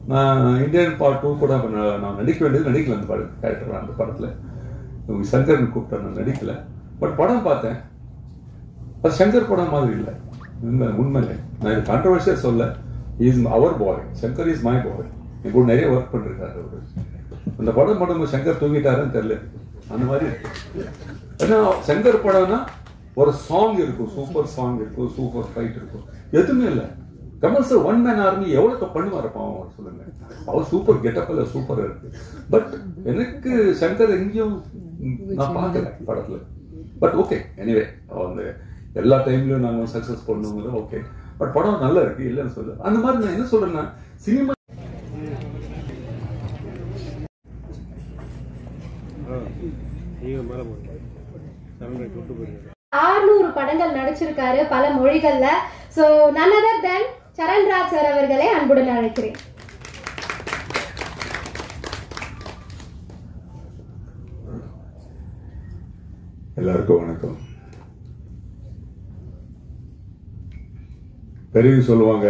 நான் Indian part two கூட அப்ப நான் நான் நடிக்க வேண்டியது நடிக்கல அந்த படம் கேரக்டர் அந்த படத்துல இவங்க சங்கர்னு கூப்பிட்டேன் நான் நடிக்கல பட் படம் பார்த்தேன் அது சங்கர் படம் மாதிரி இல்லை உண்மை உண்மையிலே நான் இது கான்ட்ரவர்சியாக சொல்ல is our boy Shankar is my boy என் கூட நிறைய ஒர்க் பண்ணிருக்காரு அவரு அந்த படம் பண்ணும்போது சங்கர் தூங்கிட்டாருன்னு தெரியல அந்த மாதிரி இருக்கு. ஏன்னா சங்கர் படம்னா ஒரு சாங் இருக்கும் சூப்பர் சாங் இருக்கும் சூப்பர் ஃபைட் இருக்கும் எதுவுமே இல்லை Kamal sir one man army எவ்வளவு பண்ணுவார் பாவம் அவர் சொல்லுங்க அவர் சூப்பர் கெட்டப்ல சூப்பரா இருக்கு பட் எனக்கு சங்கர் எங்கேயும் நான் பார்க்கல படத்துல பட் ஓகே எனிவே அந்த எல்லா டைம்லயும் நாங்க சக்சஸ் பண்ணுவோம் ஓகே பட் படம் நல்லா இருக்கு இல்லைன்னு சொல்ல அந்த மாதிரி நான் என்ன சொல்றேன்னா சினிமா நீங்க மேல போங்க சரண்டர் கூட்டு போயிருங்க ஆறுநூறு படங்கள் நடிச்சிருக்காரு பல மொழிகள்ல so none other than Saranraj sir அவர்களை அன்புடன் அழைக்கிறேன் எல்லாருக்கும் வணக்கம் பெரியவங்க சொல்லுவாங்க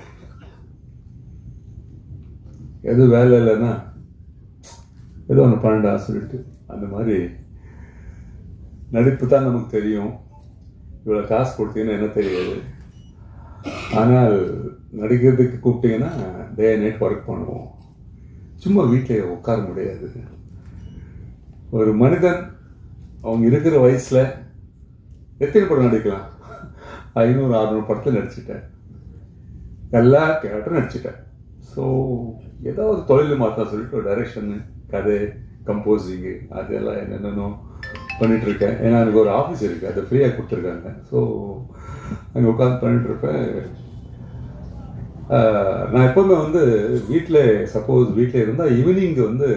எது வேலை இல்லைன்னா ஏதோ ஒன்று பண்ணடா சொல்லிட்டு அந்த மாதிரி நடிப்பு தான் நமக்கு தெரியும் இவ்வளோ காசு கொடுத்தீங்கன்னா என்ன தெரியாது ஆனால் நடிக்கிறதுக்கு கூப்பிட்டீங்கன்னா டே நைட் ஒர்க் பண்ணுவோம் சும்மா வீட்டிலே உட்கார முடியாது ஒரு மனிதன் அவங்க இருக்கிற வயசுல எத்தனை படம் நடிக்கலாம் ஐநூறு அறுநூறு படத்தில் நடிச்சிட்டேன் எல்லா கேரக்டரும் நடிச்சிட்டேன் ஸோ ஏதாவது தொழில் மாற்ற சொல்லிட்டு ஒரு டைரக்ஷன் கதை கம்போசிங்கு அதெல்லாம் என்னென்னோ பண்ணிட்டு இருக்கேன் ஏன்னா எனக்கு ஒரு ஆஃபீஸ் இருக்கு அதை ஃப்ரீயாக கொடுத்துருக்காங்க ஸோ அங்கே உட்காந்து பண்ணிட்டு இருப்பேன் ஆஹ், நான் எப்பவுமே வந்து வீட்டில் சப்போஸ் வீட்டில் இருந்தால் ஈவினிங் வந்து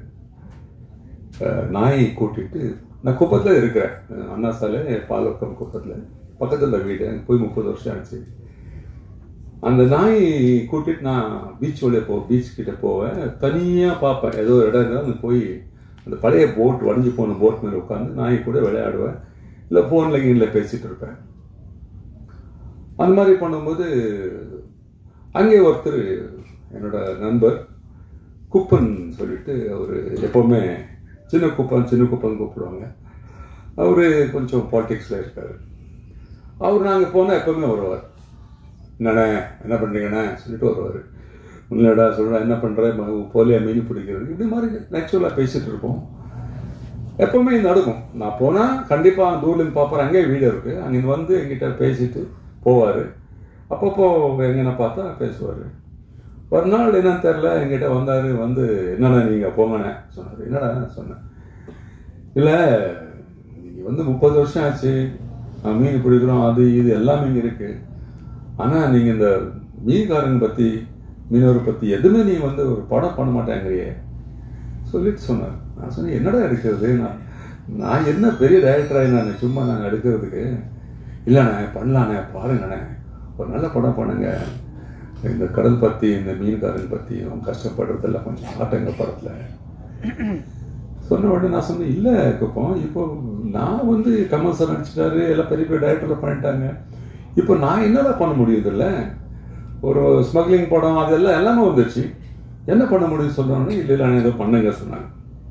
அஹ், நாயை கூட்டிட்டு நான் குப்பத்தில் இருக்கிறேன் அஹ், அண்ணா சாலை பாலக்கம் குப்பத்தில் பக்கத்தில் வீடு அங்க போய் முப்பது வருஷம் ஆச்சு அந்த நாய் கூட்டிட்டு நான் பீச் வழியா போ பீச் கிட்ட போவேன் தனியாக பார்ப்பேன் ஏதோ ஒரு இடம் இருந்தால் அங்க போய் அந்த பழைய போட் வடிஞ்சு போன போட் மேலே உட்காந்து நாய் கூட விளையாடுவேன் இல்லை ஃபோனில் கீனில் பேசிட்டு இருப்பேன் அந்த மாதிரி பண்ணும்போது அங்கே ஒருத்தர் என்னோட நண்பர் குப்பன் சொல்லிட்டு அவர் எப்பவுமே சின்ன குப்பன் சின்ன குப்பன் கூப்பிடுவாங்க அவர் கொஞ்சம் பாலிடிக்ஸில் இருக்காரு அவர் நாங்கள் போனால் எப்பவுமே வருவார் என்னண்ணே என்ன பண்ணுறீங்கண்ணே சொல்லிட்டு வருவார் இல்லைடா சொல்கிறேன் என்ன பண்ணுற போலியா மீன் பிடிக்கிறது இப்படி மாதிரி நேச்சுரலாக பேசிட்டு இருப்போம் எப்பவுமே இது நடக்கும் நான் போனால் கண்டிப்பாக தூர்லேருந்து பார்ப்பேன் அங்கேயே வீடு இருக்குது அங்கேருந்து வந்து எங்கிட்ட பேசிட்டு போவார் அப்பப்போ எங்கன்னா பார்த்தா பேசுவார் ஒரு நாள் என்னன்னு தெரில எங்கிட்ட வந்தார் வந்து என்னடா நீங்கள் போங்கண்ணே சொன்னார் என்னடா சொன்னேன் இல்லை நீங்கள் வந்து முப்பது வருஷம் ஆச்சு நான் மீன் பிடிக்கிறோம் அது இது எல்லாமே இங்கே இருக்கு ஆனால் நீங்கள் இந்த மீன்காரங்க பற்றி மீனவரை பற்றி எதுவுமே நீ வந்து ஒரு படம் பண்ண மாட்டேங்கிறியே சொல்லிட்டு சொன்னார் நான் சொன்னேன் என்னடா எடுக்கிறது நான் நான் என்ன பெரிய டைரக்டராக நான் சும்மா நாங்கள் எடுக்கிறதுக்கு இல்லைண்ணே பண்ணலாண்ணே பாருங்கண்ணே ஒரு நல்ல படம் பண்ணுங்க இந்த கடல் பற்றி இந்த மீன்காரங்க பற்றி அவங்க கஷ்டப்படுறதெல்லாம் கொஞ்சம் காட்டுங்க படத்தில் சொன்ன உடனே நான் சொன்னேன் இல்லை குப்பம் இப்போ நான் வந்து கமல் சார் நடிச்சிட்டாரு எல்லாம் பெரிய பெரிய டைரக்டரில் பண்ணிட்டாங்க இப்போ நான் என்னடா பண்ண முடியுதுல்ல ஒரு ஸ்மக்லிங் படம் அதெல்லாம் எல்லாமே வந்துருச்சு என்ன பண்ண முடியும் சொல்றாங்க இல்லை இல்லை நான் ஏதோ பண்ணுங்க சொன்னாங்க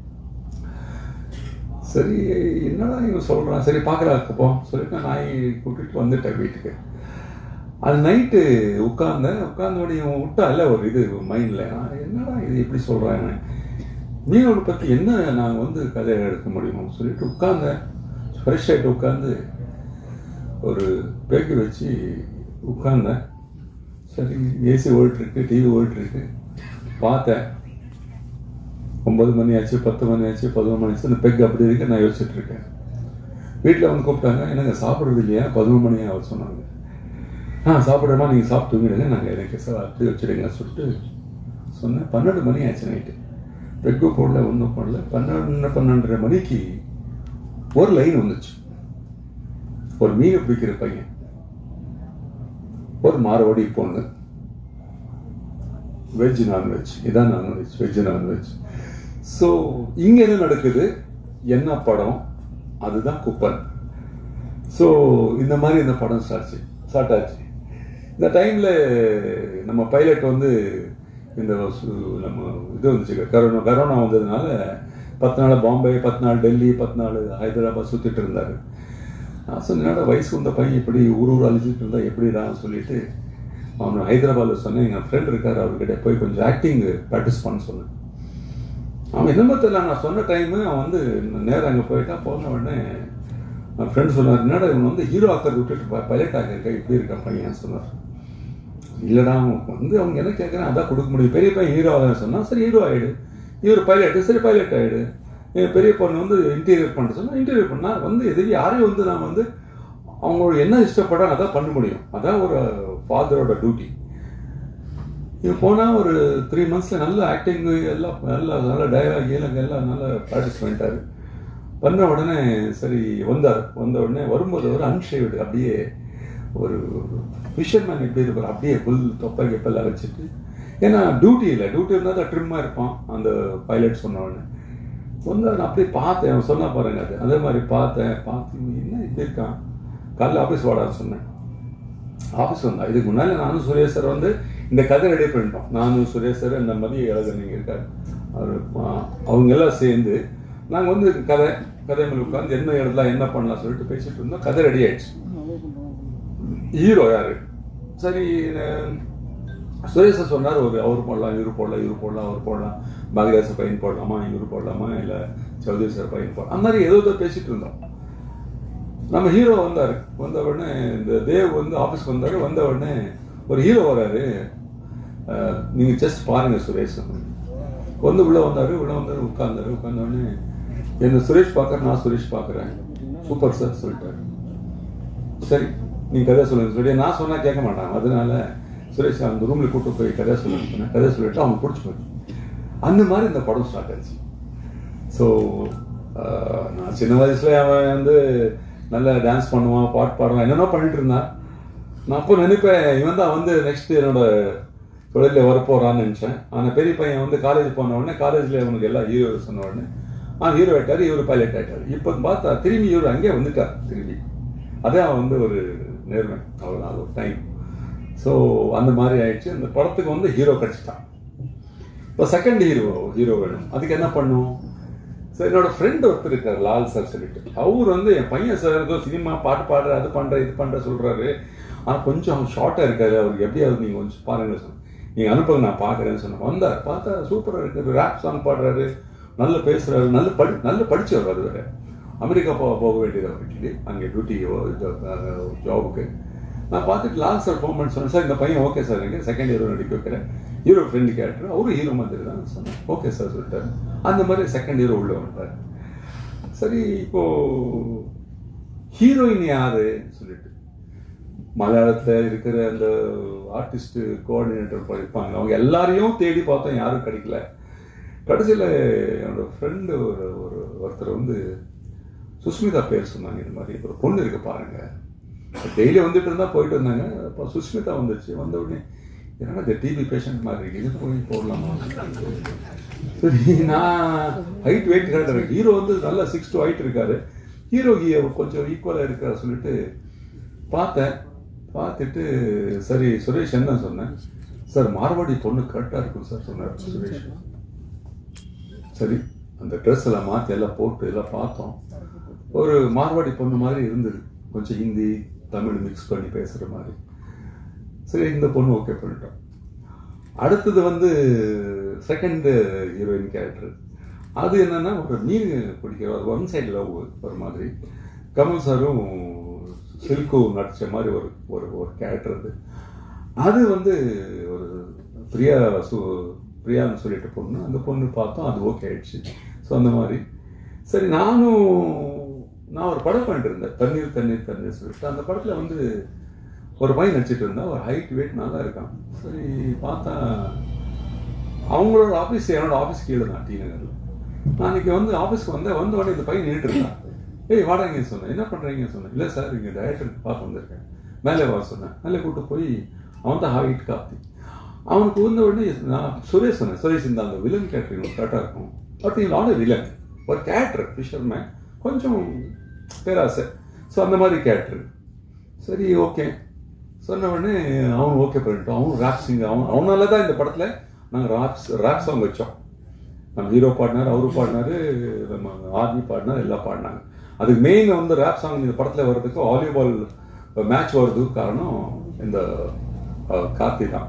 சரி என்னடா இவன் சொல்றான் சரி பார்க்கலாம் குப்பம் சொல்லிட்டு நான் நாய் கூட்டிட்டு வந்துட்டேன் வீட்டுக்கு அது நைட்டு உட்கார்ந்தேன் உட்கார்ந்த உடனே இவன் விட்டா இல்ல ஒரு இது மைண்ட்ல என்னடா இது எப்படி சொல்றாங்க மீனோட பத்தி என்ன நாங்க வந்து கதை எடுக்க முடியுமோ சொல்லிட்டு உட்கார்ந்தேன் ஃப்ரெஷ் ஆயிட்டு உட்கார்ந்து ஒரு பேக்கு வச்சு உட்கார்ந்தேன் சரி ஏசி ஓடிட்டு இருக்கு டிவி ஓடிட்டு இருக்கு பார்த்தேன் ஒன்பது மணி ஆச்சு பத்து மணி ஆச்சு பதினொன்று மணி ஆச்சு அந்த பெக் அப்படி இருக்கு நான் யோசிச்சுட்டு இருக்கேன் வீட்டில் வந்து கூப்பிட்டாங்க என்னங்க சாப்பிட்றது இல்லையா பதினொன்று மணியா அவர் சொன்னாங்க ஆ சாப்பிட்றமா நீங்கள் சாப்பிட்டு தூங்கிடுங்க நாங்கள் எனக்கு சார் அப்படி வச்சுடுங்க சொல்லிட்டு சொன்னேன் பன்னெண்டு மணி ஆச்சு நைட்டு பெக்கு போடல ஒன்றும் பண்ணல பன்னெண்டு பன்னெண்டரை மணிக்கு ஒரு லைன் வந்துச்சு ஒரு மீன் பிடிக்கிற பையன் ஒரு மாரவாடி பொண்ணு வெஜ் நான்வெஜ் இதான் நான்வெஜ் வெஜ் நான்வெஜ் ஸோ இங்க என்ன நடக்குது என்ன படம் அதுதான் குப்பன் ஸோ இந்த மாதிரி இந்த படம் ஸ்டார்ட் ஸ்டார்ட் ஆச்சு இந்த டைம்ல நம்ம பைலட் வந்து இந்த சு- நம்ம இது வந்துச்சு கரோனா கரோனா வந்ததுனால பத்து நாள் பாம்பே பத்து நாள் டெல்லி பத்து நாள் ஹைதராபாத் சுத்திட்டு இருந்தாரு நான் சொன்னேன் "என்னடா வயசு வந்த பையன் இப்படி ஊர் ஊர் அழிச்சிட்டு இருந்தா எப்படிடான்னு சொல்லிட்டு அவன் ஹைதராபாத்தில் சொன்னேன் எங்கள் ஃப்ரெண்ட் இருக்காரு அவர்கிட்ட போய் கொஞ்சம் ஆக்டிங் ப்ராக்டிஸ் பண்ண சொன்னேன் அவன் என்னமோ தெரியல நான் சொன்ன டைமு அவன் வந்து நேரம் அங்கே போயிட்டான் போன உடனே என் ஃப்ரெண்ட் சொன்னார் என்னடா இவன் வந்து ஹீரோ ஆக்கிறது விட்டுட்டு பைலட் ஆகிருக்க இப்படி இருக்க பையன் சொன்னார் இல்லடா அவன் வந்து அவங்க என்ன கேட்குறேன் அதான் கொடுக்க முடியும் பெரிய பையன் ஹீரோ ஆகுதுன்னு சொன்னா சரி ஹீரோ ஆயிடு இவர் பைலட் சரி பைலட் ஆயிடு என் பெரிய பொண்ணு வந்து இன்டீரியர் பண்ண சொன்னா இன்டீரியர் பண்ணா வந்து எதிரி யாரையும் வந்து நான் வந்து அவங்களோட என்ன இஷ்டப்படுறாங்க அதான் பண்ண முடியும் அதான் ஒரு ஃபாதரோட டியூட்டி இது போனால் ஒரு த்ரீ மந்த்ஸில் நல்ல ஆக்டிங் எல்லாம் நல்ல நல்ல டயலாக் கீழங்க எல்லாம் நல்ல ப்ராக்டிஸ் பண்ணிட்டாரு பண்ண உடனே சரி வந்தார் வந்த உடனே வரும்போது ஒரு அன்ஷேவ்டு அப்படியே ஒரு ஃபிஷர்மேன் எப்படி இருப்பார் அப்படியே புல் தொப்பை கெப்பெல்லாம் வச்சுட்டு ஏன்னா டியூட்டி இல்லை டியூட்டி இருந்தால் தான் ட்ரிம்மாக இருப்பான் அந்த பைலட் சொன்ன உடனே வந்தார் நான் அப்படியே பார்த்தேன் அவன் சொன்னா பாருங்க அது அதே மாதிரி பார்த்தேன் பார்த்து இவன் என்ன இப்படி இருக்கான் காலைல ஆஃபீஸ் வாடான்னு சொன்னேன் ஆஃபீஸ் வந்தா இதுக்கு முன்னால நானும் சுரேஷ் சார் வந்து இந்த கதை ரெடி பண்ணிட்டோம் நானும் சுரேஷ் சார் இந்த மாதிரி எழுதுனீங்க இருக்காரு அவர் ஆ, அவங்க எல்லாம் சேர்ந்து நாங்கள் வந்து கதை கதை மேலே உட்காந்து என்ன எழுதலாம் என்ன பண்ணலாம் சொல்லிட்டு பேசிட்டு இருந்தோம் கதை ரெடி ஆயிடுச்சு ஹீரோ யாரு சரி அஹ், சுரேஷ் சார் சொன்னார் ஒரு அவர் போடலாம் இவர் போடலாம் இவர் போடலாம் அவர் போடலாம் பாக்யராஜ் பையன் போடலாமா இவர் போடலாமா இல்லை சௌதரி சார் பையன் போடலாம் அந்த மாதிரி ஏதோ ஏதோ பேசிட்டு இருந்தோம் நம்ம ஹீரோ வந்தாரு வந்த உடனே இந்த தேவ் வந்து ஆபீஸ்க்கு வந்தாரு வந்த உடனே ஒரு ஹீரோ வராரு அஹ், நீங்க ஜஸ்ட் பாருங்க சுரேஷ் வந்து உள்ள வந்தாரு உள்ள வந்தாரு உட்கார்ந்தாரு உட்கார்ந்த உடனே என்ன சுரேஷ் பார்க்கற நான் சுரேஷ் பார்க்கறேன் சூப்பர் சார் சொல்லிட்டாரு சரி நீ கதை சொல்லுங்க சொல்லி நான் சொன்னா கேட்க மாட்டான் அதனால சுரேஷ் அந்த ரூம்ல கூட்டு போய் கதை சொல்லுங்க சொன்னேன் கதை சொல்லிட்டு அவனுக்கு பிடிச்சி போச்சு அந்த மாதிரி இந்த படம் ஸ்டார்ட் ஆச்சு ஸோ நான் சின்ன வயசுல அவன் வந்து நல்ல டான்ஸ் பண்ணுவான் பாட்டு பாடுவான் என்னென்னோ பண்ணிட்டு இருந்தான் நான் அப்போ நினைப்பேன் இவன் தான் வந்து நெக்ஸ்ட் என்னோட தொழிலில் வரப்போறான்னு நினைச்சேன் ஆனால் பெரிய பையன் வந்து காலேஜ் போன உடனே காலேஜில் அவனுக்கு எல்லாம் ஹீரோ சொன்ன உடனே ஆ ஹீரோ ஆயிட்டாரு இவர் பைலட் ஆயிட்டாரு இப்போ பார்த்தா திரும்பி இவர் அங்கேயே வந்துட்டார் திரும்பி அதான் வந்து ஒரு நேர்மை அவ்வளோ அது ஒரு டைம் ஸோ அந்த மாதிரி ஆயிடுச்சு அந்த படத்துக்கு வந்து ஹீரோ கிடைச்சிட்டான் இப்போ செகண்ட் ஹீரோ ஹீரோ வேணும் அதுக்கு என்ன பண்ணும் சார் என்னோட ஃப்ரெண்ட் ஒருத்தர் இருக்கார் லால் சார் சொல்லிட்டு அவர் வந்து என் பையன் சார் ஏதோ சினிமா பாட்டு பாடுற அது பண்ற இது பண்ற சொல்றாரு ஆனா கொஞ்சம் ஷார்ட்டா இருக்காரு அவருக்கு எப்படியாவது நீங்க கொஞ்சம் பாருங்க சொன்ன நீங்க அனுப்புங்க நான் பாக்குறேன்னு சொன்னேன் வந்தார் பார்த்தா சூப்பரா இருக்குது ரேப் சாங் பாடுறாரு நல்ல பேசுறாரு நல்ல படி நல்ல படிச்சவர் அது வேற அமெரிக்கா போக போக வேண்டியது அவருக்கு அங்கே டியூட்டியோ ஜாபுக்கு நான் பார்த்துட்டு லால் சார் ஃபோன் பண்ணி சொன்னேன் சார் இந்த பையன் ஓகே சார் எனக்கு செகண்ட் ஹீரோ நடிக்க வைக்கிறேன் ஹீரோ ஃப்ரெண்டு கேரக்டர் அவரும் ஹீரோ மாதிரி தான் சொன்னேன் ஓகே சார் சொல்லிட்டாரு அந்த மாதிரி செகண்ட் ஹீரோ உள்ள வந்துட்டார் சரி இப்போ ஹீரோயின் யாரு சொல்லிட்டு மலையாளத்துல இருக்கிற அந்த ஆர்டிஸ்ட் கோஆர்டினேட்டர் இருப்பாங்க அவங்க எல்லாரையும் தேடி பார்த்தோம் யாரும் கிடைக்கல கடைசியில் என்னோட ஃப்ரெண்டு ஒரு ஒரு ஒருத்தர் வந்து சுஸ்மிதா பேர் சொன்னாங்க இந்த மாதிரி ஒரு பொண்ணு இருக்கு பாருங்க டெய்லி வந்துட்டு இருந்தா போயிட்டு இருந்தாங்க அப்போ சுஸ்மிதா வந்துச்சு வந்த உடனே என்னடா இந்த டிபி பேஷண்ட் மாதிரி இருக்கு இது போய் போடலாமா சரி நான் ஹைட் வெயிட் கரெக்டாக ஹீரோ வந்து நல்லா சிக்ஸ் டு ஹைட் இருக்காரு ஹீரோ கொஞ்சம் ஈக்குவலாக இருக்காரு சொல்லிட்டு பார்த்தேன் பார்த்துட்டு சரி சுரேஷ் என்ன சொன்னேன் சார் மார்வாடி பொண்ணு கரெக்டாக இருக்கும் சார் சொன்னார் சுரேஷ் சரி அந்த ட்ரெஸ் எல்லாம் மாற்றி எல்லாம் போட்டு எல்லாம் பார்த்தோம் ஒரு மார்வாடி பொண்ணு மாதிரி இருந்தது கொஞ்சம் ஹிந்தி தமிழ் மிக்ஸ் பண்ணி பேசுகிற மாதிரி சரி இந்த பொண்ணு ஓகே பண்ணிட்டோம் அடுத்தது வந்து செகண்ட் ஹீரோயின் கேரக்டர் அது என்னன்னா ஒரு மீன் பிடிக்கிற ஒரு ஒன் சைடு லவ் ஒரு மாதிரி கமல் சாரும் சில்கும் நடிச்ச மாதிரி ஒரு ஒரு ஒரு கேரக்டர் அது அது வந்து ஒரு பிரியா சு பிரியான்னு சொல்லிட்டு பொண்ணு அந்த பொண்ணு பார்த்தோம் அது ஓகே ஆயிடுச்சு ஸோ அந்த மாதிரி சரி நானும் நான் ஒரு படம் பண்ணிட்டு இருந்தேன் தண்ணீர் தண்ணீர் தண்ணீர் சொல்லிட்டு அந்த படத்துல வந்து ஒரு பையன் நடிச்சிட்டு இருந்தா ஒரு ஹைட் வெயிட் நல்லா இருக்கான் சரி பார்த்தா அவங்களோட ஆஃபீஸ் என்னோட ஆஃபீஸ் கீழே தான் டி நகர்ல நான் இன்னைக்கு வந்து ஆஃபீஸ்க்கு வந்தேன் வந்த உடனே இந்த பையன் நின்றுட்டு இருந்தான் ஏய் வாடாங்க சொன்னேன் என்ன பண்றீங்கன்னு சொன்னேன் இல்லை சார் இங்கே டைரக்டர் பார்க்க வந்திருக்கேன் மேலே வர சொன்னேன் மேலே கூட்டு போய் அவன் தான் ஹைட் காப்பி அவனுக்கு வந்த உடனே நான் சுரேஷ் சொன்னேன் சுரேஷ் இந்த அந்த வில்லன் கேரக்டர் கரெக்டாக இருக்கும் பட் இங்கே ஆன வில்லன் ஒரு கேரக்டர் ஃபிஷர்மேன் கொஞ்சம் பேராசை ஸோ அந்த மாதிரி கேரக்டர் சரி ஓகே சொன்ன உடனே அவன் ஓகே பண்ணிட்டான் அவன் ரேப் சிங்கர் அவன் அவனால தான் இந்த படத்துல நாங்கள் ராப்ஸ் ரேப் சாங் வச்சோம் நம்ம ஹீரோ பாடினார் அவரு பாடினாரு நம்ம ஆர்மி பாடினார் எல்லாம் பாடினாங்க அதுக்கு மெயின் வந்து ரேப் சாங் இந்த படத்தில் வர்றதுக்கு வாலிபால் மேட்ச் வர்றதுக்கு காரணம் இந்த அஹ், கார்த்தி தான்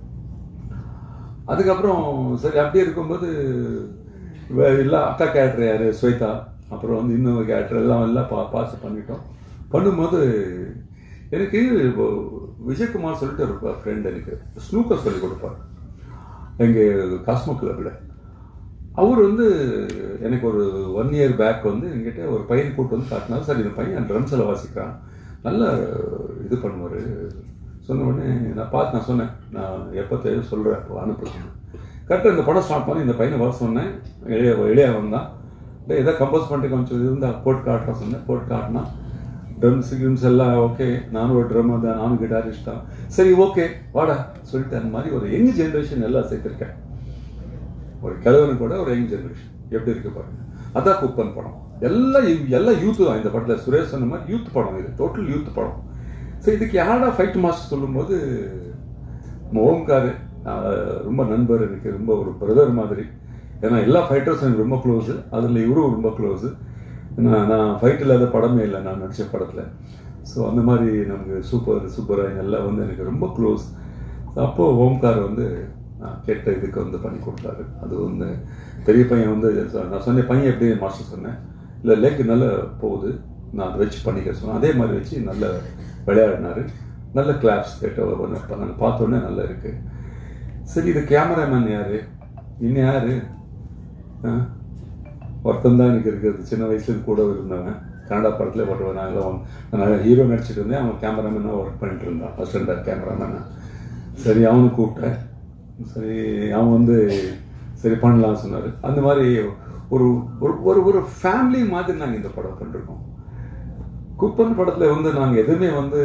அதுக்கப்புறம் சரி அப்படியே இருக்கும்போது வே- எல்லாம் அக்கா கேரக்டர் யாரு ஸ்வேதா அப்புறம் வந்து இன்னொரு கேரக்டர் எல்லாம் எல்லாம் பா பார்த்து பண்ணிட்டோம் பண்ணும்போது எனக்கு இப்போ விஜயகுமார் சொல்லிட்டு ஒரு ஃப்ரெண்ட் எனக்கு ஸ்னூக்கர் சொல்லி கொடுப்பார் எங்கள் காஸ்மோ கிளப்பில் அவர் வந்து எனக்கு ஒரு ஒன் இயர் பேக் வந்து என்கிட்ட ஒரு பையன் கூட்டு வந்து காட்டினார் சார் இந்த பையன் ட்ரம்ஸில் வாசிக்கிறான் நல்ல இது பண்ணுவார் சொன்ன உடனே நான் பார்த்து நான் சொன்னேன் நான் எப்போ தேவை சொல்கிறேன் அப்போ அனுப்ப சொன்னேன் கரெக்டாக இந்த படம் ஸ்டார்ட் பண்ணி இந்த பையனை வர சொன்னேன் இளைய இளைய வந்தான் டேய் ஏதோ கம்போஸ் பண்ணிட்டு கொஞ்சம் இருந்தா போட்டு காட்டுறேன் சொன்னேன் போட்டு காட்டினா ட்ரம்ஸ் கிம்ஸ் எல்லாம் ஓகே நானும் ஒரு ட்ரம் தான் நானும் கிட்டாரிஸ்ட் தான் சரி ஓகே வாடா சொல்லிட்டு அந்த மாதிரி ஒரு யங் ஜென்ரேஷன் எல்லாம் சேர்த்துருக்கேன் ஒரு கிழவனு கூட ஒரு யங் ஜெனரேஷன் எப்படி இருக்கு பாருங்க அதான் குப்பன் படம் எல்லாம் யூ- எல்லாம் யூத் தான் இந்த படத்துல சுரேஷ் சொன்ன மாதிரி யூத் படம் இது டோட்டல் யூத் படம் ஸோ இதுக்கு யாரா ஃபைட் மாஸ்டர் சொல்லும்போது நம்ம ஓம்கார் ஆஹ், ரொம்ப நண்பர் எனக்கு ரொம்ப ஒரு பிரதர் மாதிரி ஏன்னா எல்லா ஃபைட்டர்ஸும் எனக்கு ரொம்ப க்ளோஸு அதில் இவரும் ரொம்ப க்ளோஸு நான் நான் ஃபைட் இல்லாத படமே இல்லை நான் நடித்த படத்தில் ஸோ அந்த மாதிரி நமக்கு சூப்பர் சூப்பராக எல்லாம் வந்து எனக்கு ரொம்ப க்ளோஸ் அப்போ ஓம்கார் வந்து நான் கேட்ட இதுக்கு வந்து பண்ணி கொடுத்தாரு அது வந்து பெரிய பையன் வந்து சொ- நான் சொன்னேன் பையன் எப்படி மாஸ்டர் சொன்னேன் இல்லை லெக் நல்லா போகுது நான் அதை வச்சு பண்ணிக்க சொன்னேன் அதே மாதிரி வச்சு நல்ல விளையாடினாரு நல்ல கிளாப்ஸ் கேட்ட பண்ணாங்க பார்த்த உடனே நல்லா இருக்கு சரி இது கேமராமேன் யாரு இன்னும் யாரு ஆ? ஒருத்தன் தான் எனக்கு இருக்கிறது சின்ன வயசுல இருந்து கூட இருந்தவன் கன்னடா படத்துல வருவேன் நாங்கள் நான் ஹீரோ நடிச்சிட்டு இருந்தேன் அவன் கேமராமேனாக ஒர்க் பண்ணிட்டு இருந்தான் அசிஸ்டண்டாக கேமராமேனா சரி அவனை கூப்பிட்டேன் சரி அவன் வந்து சரி பண்ணலாம் சொன்னார் அந்த மாதிரி ஒரு ஒரு ஒரு ஒரு ஃபேமிலி மாதிரி நாங்கள் இந்த படம் பண்ணிருக்கோம் குப்பன் படத்தில் வந்து நாங்கள் எதுவுமே வந்து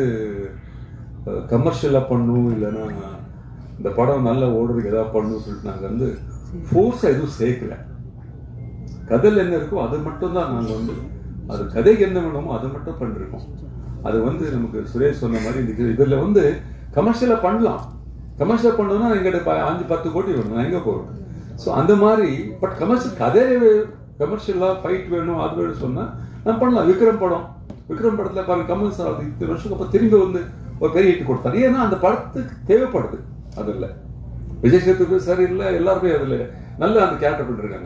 கமர்ஷியலாக பண்ணும் இல்லைன்னா இந்த படம் நல்ல ஓடுறதுக்கு ஏதாவது பண்ணணும் சொல்லிட்டு நாங்கள் வந்து ஃபோர்ஸாக எதுவும் சேர்க்கல கதையில் என்ன இருக்கோ அது மட்டும் தான் நாங்கள் வந்து அது கதைக்கு என்ன வேணுமோ அதை மட்டும் பண்ணிருக்கோம் அது வந்து நமக்கு சுரேஷ் சொன்ன மாதிரி இந்த இதில் வந்து கமர்ஷியலாக பண்ணலாம் கமர்ஷியல் பண்ணணும்னா எங்கிட்ட ப- அஞ்சு பத்து கோடி வேணும் நான் எங்கே போகிறது ஸோ அந்த மாதிரி பட் கமர்ஷியல் கதையில கமர்ஷியலாக ஃபைட் வேணும் அது வேணும் சொன்னால் நான் பண்ணலாம் விக்ரம் படம் விக்ரம் படத்தில் பாருங்க கமல் சார் அது இத்தனை வருஷத்துக்கு அப்புறம் திரும்பி வந்து ஒரு பெரிய ஹிட் கொடுத்தாரு ஏன்னா அந்த படத்துக்கு தேவைப்படுது அதில் விஜய் சேதுபதி சார் இல்லை எல்லாருமே அதில் நல்ல அந்த கேரக்டர் பண்ணிருக்காங்க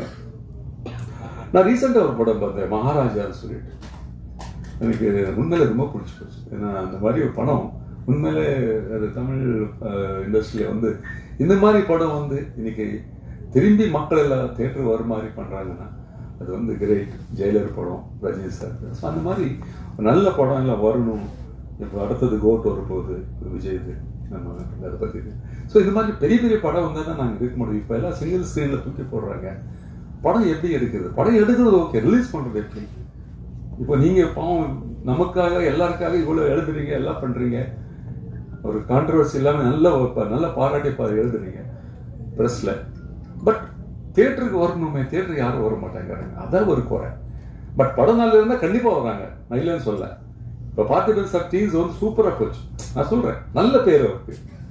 நான் ரீசெண்டாக ஒரு படம் பார்த்தேன் மகாராஜான்னு சொல்லிட்டு எனக்கு உண்மையில ரொம்ப பிடிச்சி போச்சு ஏன்னா அந்த மாதிரி ஒரு படம் உண்மையிலே அது தமிழ் இண்டஸ்ட்ரியில வந்து இந்த மாதிரி படம் வந்து இன்னைக்கு திரும்பி மக்கள் எல்லாம் தேட்டர் வர மாதிரி பண்றாங்கன்னா அது வந்து கிரேட் ஜெயிலர் படம் ரஜினி சார் ஸோ அந்த மாதிரி ஒரு நல்ல படம் எல்லாம் வரணும் இப்போ அடுத்தது கோட் வரப்போகுது விஜய்து நம்ம அதை பற்றி ஸோ இந்த மாதிரி பெரிய பெரிய படம் வந்தால் தான் நாங்கள் இருக்க முடியும் இப்போ எல்லாம் சிங்கிள் ஸ்க்ரீனில் தூக்கி போடுறாங்க படம் எப்படி எடுக்கிறது படம் எடுக்கிறது ஓகே ரிலீஸ் பண்ணுறது எப்படி இப்போ நீங்க பாவம் நமக்காக எல்லாருக்காக இவ்வளவு எழுதுறீங்க எல்லாம் பண்றீங்க ஒரு கான்ட்ரவர்சி இல்லாம நல்ல ஒரு- நல்ல பாராட்டி பா- எழுதுறீங்க பிரஸ்ல பட் தியேட்டருக்கு வரணுமே தியேட்டருக்கு யாரும் வர மாட்டேங்கிறாங்க அதான் ஒரு குறை பட் படம் நல்லா இருந்தா கண்டிப்பா வராங்க நான் இல்லைன்னு சொல்ல இப்ப பார்த்திபன் சார் டீம்ஸ் வந்து சூப்பரா போச்சு நான் சொல்றேன் நல்ல பேர் அவருக்கு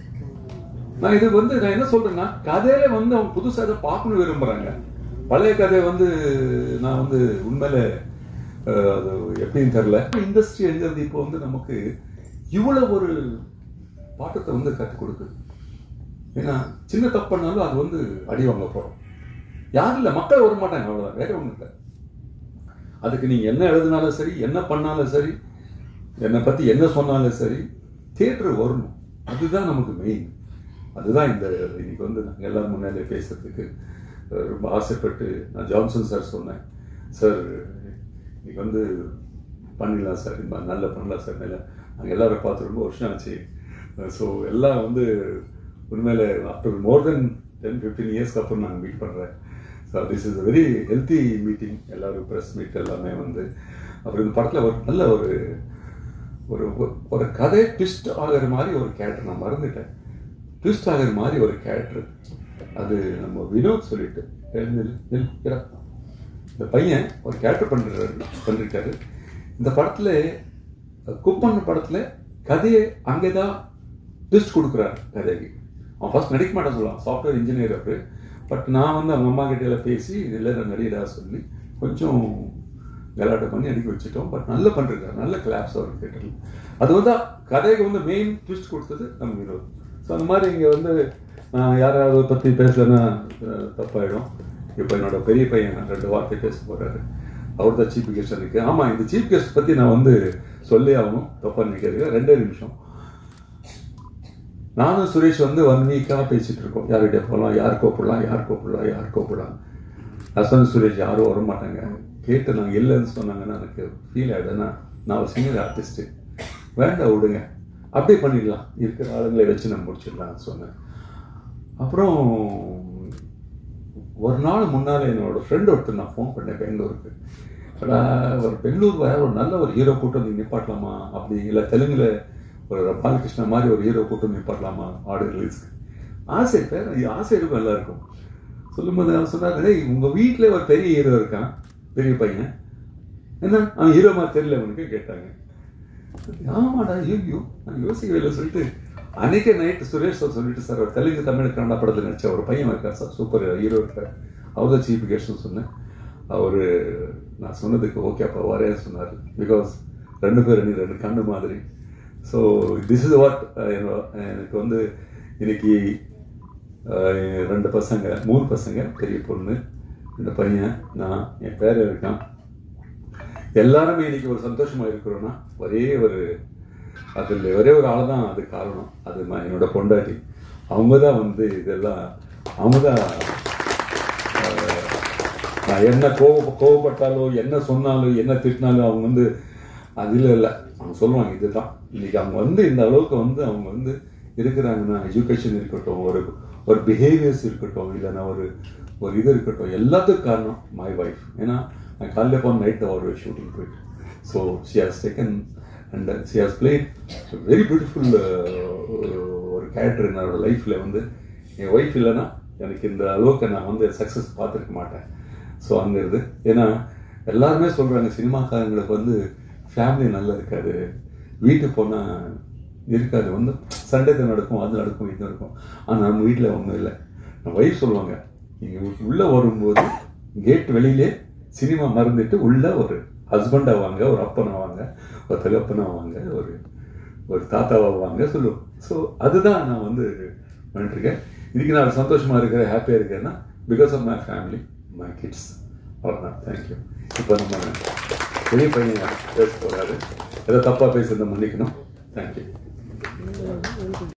நான் இது வந்து நான் என்ன சொல்றேன்னா கதையில வந்து அவங்க புதுசா இதை பார்க்கணும் விரும்புறாங்க பழைய கதை வந்து நான் வந்து உண்மையில அஹ், அது எப்படின்னு தெரியல இண்டஸ்ட்ரி எங்கிறது இப்போ வந்து நமக்கு இவ்வளவு ஒரு பாட்டத்தை வந்து கற்றுக் கொடுக்குது ஏன்னா சின்ன தப்பு பண்ணாலும் அது வந்து அடி வாங்க போறோம் யாரும் இல்லை மக்கள் வர மாட்டாங்க அவ்வளவுதான் வேற ஒண்ணும் இல்லை அதுக்கு நீங்க என்ன எழுதினாலும் சரி என்ன பண்ணாலும் சரி என்னை பத்தி என்ன சொன்னாலும் சரி தியேட்டர் வரணும் அதுதான் நமக்கு மெயின் அதுதான் இந்த இன்னைக்கு வந்து நாங்கள் எல்லாரும் முன்னாடி பேசுறதுக்கு அஹ், ரொம்ப ஆசைப்பட்டு நான் ஜான்சன் சார் சொன்னேன் சார் இன்னைக்கு வந்து பண்ணிடலாம் சார் இந்த மாதிரி நல்லா பண்ணலாம் சார் மேலே நாங்கள் எல்லாரும் பார்த்து ரொம்ப வருஷம் ஆச்சு ஸோ எல்லாம் வந்து உண்மையில after more then ten fifteen இயர்ஸ்க்கு அப்புறம் நாங்கள் மீட் பண்ணுறேன் so this is very healthy meeting எல்லாரும் ப்ரெஸ் மீட் எல்லாமே வந்து அப்புறம் இந்த படத்தில் ஒரு நல்ல ஒரு ஒரு ஒரு- ஒரு கதை ட்விஸ்ட் ஆகிற மாதிரி ஒரு கேரக்டர் நான் மறந்துட்டேன் ட்விஸ்ட் ஆகிற மாதிரி ஒரு கேரக்டர் அது நம்ம வினோத் சொல்லிட்டு எழுந்து நில், இரு. இந்த பையன் ஒரு கேரக்டர் பண்ணுறாரு பண்ணிருக்காரு இந்த படத்துல குப்பன் படத்துல கதையை அங்கேதான் ட்விஸ்ட் கொடுக்குறாரு கதைக்கு அவன் ஃபர்ஸ்ட் நடிக்க மாட்டேன் சொல்லுவான் சாஃப்ட்வேர் இன்ஜினியர் அவரு பட் நான் வந்து அவங்க அம்மா கிட்ட எல்லாம் பேசி இதில் நான் நடிகடா சொல்லி கொஞ்சம் கலாட்டம் பண்ணி அடிக்க வச்சுட்டோம் பட் நல்லா பண்ணிருக்காரு நல்ல கிளாப்ஸ் அவர் தேட்டரில் அது வந்து கதைக்கு வந்து மெயின் ட்விஸ்ட் கொடுத்தது நம்ம ஹீரோ ஸோ அந்த மாதிரி இங்கே வந்து நான் யாராவது பற்றி பேசலைன்னா அஹ், தப்பாயிடும் இப்போ என்னோட பெரிய பையன் ரெண்டு வார்த்தை பேச போறாரு அவர் தான் சீஃப் கெஸ்ட் இருக்கு ஆமாம் இந்த சீஃப் கெஸ்ட் பற்றி நான் வந்து சொல்லி ஆகணும் தப்பா நினைக்கிறது ரெண்டே நிமிஷம் நானும் சுரேஷ் வந்து ஒன் வீக்காக பேசிட்டு இருக்கோம் யார்கிட்ட போகலாம் யார் கூப்பிடலாம் யார் கூப்பிடலாம் யார் கூப்பிடலாம் ஹஸ்பண்ட் சுரேஷ் யாரும் வர மாட்டாங்க கேட்டு நாங்கள் இல்லைன்னு சொன்னாங்கன்னா எனக்கு ஃபீல் ஆகிடுதுன்னா நான் ஒரு சிங்கர் ஆர்டிஸ்ட்டு வேண்டாம் விடுங்க அப்படியே பண்ணிடலாம் இருக்கிற ஆளுங்களை வச்சு நம்ம முடிச்சிடலாம்னு சொன்னேன் அப்புறம் ஒரு நாள் முன்னால் என்னோட ஃப்ரெண்ட் ஒருத்தர் நான் ஃபோன் பண்ணேன் பெங்களூருக்கு அடா, ஒரு பெங்களூர் வர ஒரு நல்ல ஒரு ஹீரோ கூட்டம் நீ நிப்பாட்டலாமா அப்படி இல்லை தெலுங்குல ஒரு பாலகிருஷ்ணா மாதிரி ஒரு ஹீரோ கூட்டம் நிப்பாட்டலாமா ஆடு ரிலீஸ்க்கு ஆசை பேர் ஆசை இருக்கும் எல்லாருக்கும் சொல்லும்போது அவர் சொன்னார் டேய் உங்க வீட்டில் ஒரு பெரிய ஹீரோ இருக்கான் பெரிய பையன் என்ன அவன் ஹீரோ மாதிரி தெரியல அவனுக்கு கேட்டாங்க ஆமாடா ஐயோ நான் யோசிக்கவே இல்லை சொல்லிட்டு அன்னைக்கே நைட்டு சுரேஷ் சார் சொல்லிட்டு சார் ஒரு தெலுங்கு தமிழ் கன்னடா படத்தில் நடிச்ச ஒரு பையன் இருக்கார் சார் சூப்பர் ஹீரோ இருக்கார் அவர் தான் சீஃப் கெஸ்ட்னு சொன்னேன் அவர் நான் சொன்னதுக்கு ஓகே அப்போ வரேன்னு சொன்னார் பிகாஸ் ரெண்டு பேரும் நீ ரெண்டு கண்ணு மாதிரி ஸோ திஸ் இஸ் வாட் எனக்கு வந்து இன்னைக்கு அஹ், ரெண்டு பசங்க மூணு பசங்க பெரிய பொண்ணு இந்த பையன் நான் என் பேர் இருக்கான் எல்லாருமே இன்னைக்கு ஒரு சந்தோஷமா இருக்கிறோம்னா ஒரே ஒரு அதில் ஒரே ஒரு ஆள் தான் அது காரணம் அது ம- என்னோட பொண்டாட்டி அவங்க தான் வந்து இதெல்லாம் அவங்க தான் அஹ், நான் என்ன கோவ கோவப்பட்டாலோ என்ன சொன்னாலும் என்ன திட்டினாலும் அவங்க வந்து அது இல்லை இல்லை அவங்க சொல்லுவாங்க இதுதான் இன்னைக்கு அவங்க வந்து இந்த அளவுக்கு வந்து அவங்க வந்து இருக்கிறாங்கன்னா எஜுகேஷன் இருக்கட்டும் ஒரு ஒரு பிஹேவியர்ஸ் இருக்கட்டும் இல்லைன்னா ஒரு ஒரு இது இருக்கட்டும் எல்லாத்துக்கும் காரணம் மை ஒய்ஃப் ஏன்னா நான் காலையில் போன நைட் ஒரு ஷூட்டிங் போயிட்டு so she has taken and she has played very beautiful ஒரு கேரக்டர் என்னோட லைஃப்பில் வந்து என் ஒய்ஃப் இல்லைன்னா எனக்கு இந்த அளவுக்கு நான் வந்து சக்ஸஸ் பார்த்துருக்க மாட்டேன் ஸோ அங்கே இருந்து ஏன்னா எல்லாருமே சொல்கிறாங்க சினிமாக்காரங்களுக்கு வந்து ஃபேமிலி நல்லா இருக்காது வீட்டுக்கு போனால் இருக்காது வந்து சண்டே தான் நடக்கும் அது நடக்கும் இது நடக்கும் ஆனால் நம்ம வீட்டில் ஒன்றும் இல்லை நம்ம ஒய்ஃப் சொல்லுவாங்க நீங்கள் உள்ளே வரும்போது கேட் வெளியிலே சினிமா மறந்துட்டு உள்ள ஒரு ஹஸ்பண்ட் ஆவாங்க ஒரு அப்பன் ஆவாங்க ஒரு தகப்பன் ஆவாங்க ஒரு ஒரு தாத்தாவா ஆவாங்க சொல்லுவோம் ஸோ அதுதான் நான் வந்து பண்ணிட்டுருக்கேன் இதுக்கு நான் சந்தோஷமா இருக்கிறேன் ஹாப்பியாக இருக்கேன்னா because of my family my kids அவ்வளோதான் தேங்க்யூ இப்போ நம்ம பெரிய பையன் பேச போகிறாரு ஏதோ தப்பாக பேசுறதை மன்னிக்கணும் தேங்க்யூ